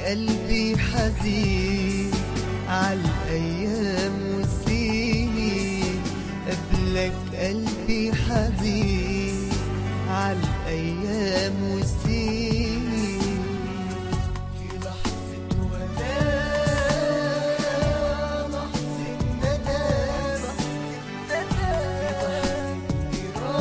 قلبي حزين عالأيام والسنين قبلك قلبي حزين عالأيام والسنين في لحظة وداع لحظة ندامة في لحظة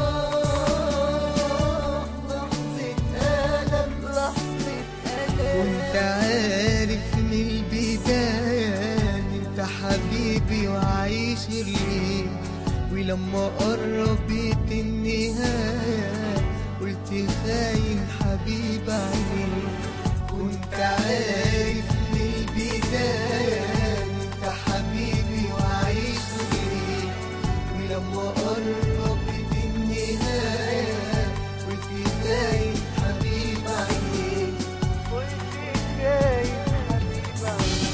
جراح لحظة ألم كنت عارف من البداية إن انت حبيبي وعايش ليه ولما قربت النهاية قلت خاين حبيب عيني كنت عارف من البداية إن انت حبيبي وعايش ليه ولما قربت النهاية قلت خاين حبيب عيني قلت خاين حبيب عيني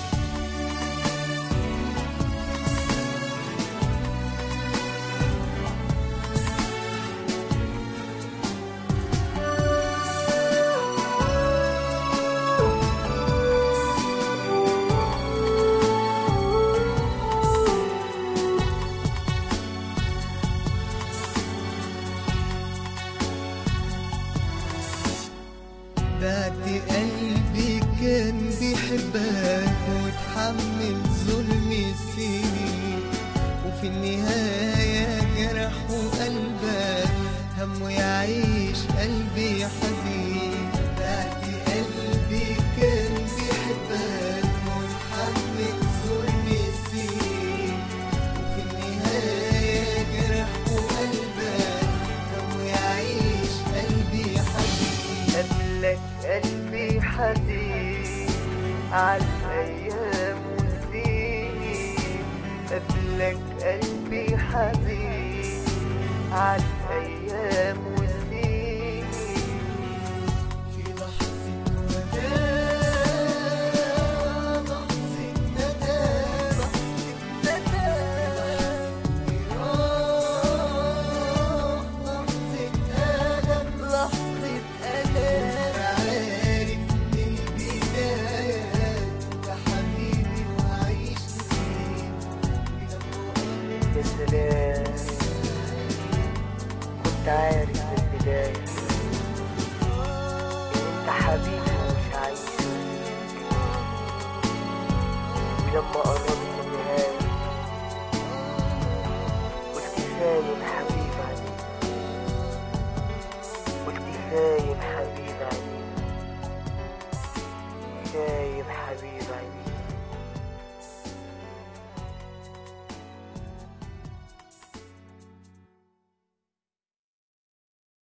بعد قلبي كان بيحبك وتحمل ظلم السنين وفي النهاية جرحوا قلبك همه يعيش قلبي حزين بعد قلبي كان بيحبك وتحمل ظلم السنين وفي النهاية جرحوا قلبك همه يعيش قلبي حزين قبلك قلبي حزين عالأيام والسنين قبلك قلبي حزين عالأيام والسنين في لحظة وداع لحظة ندامة يا سلام كنت عارف من البداية إن أنت حبيبي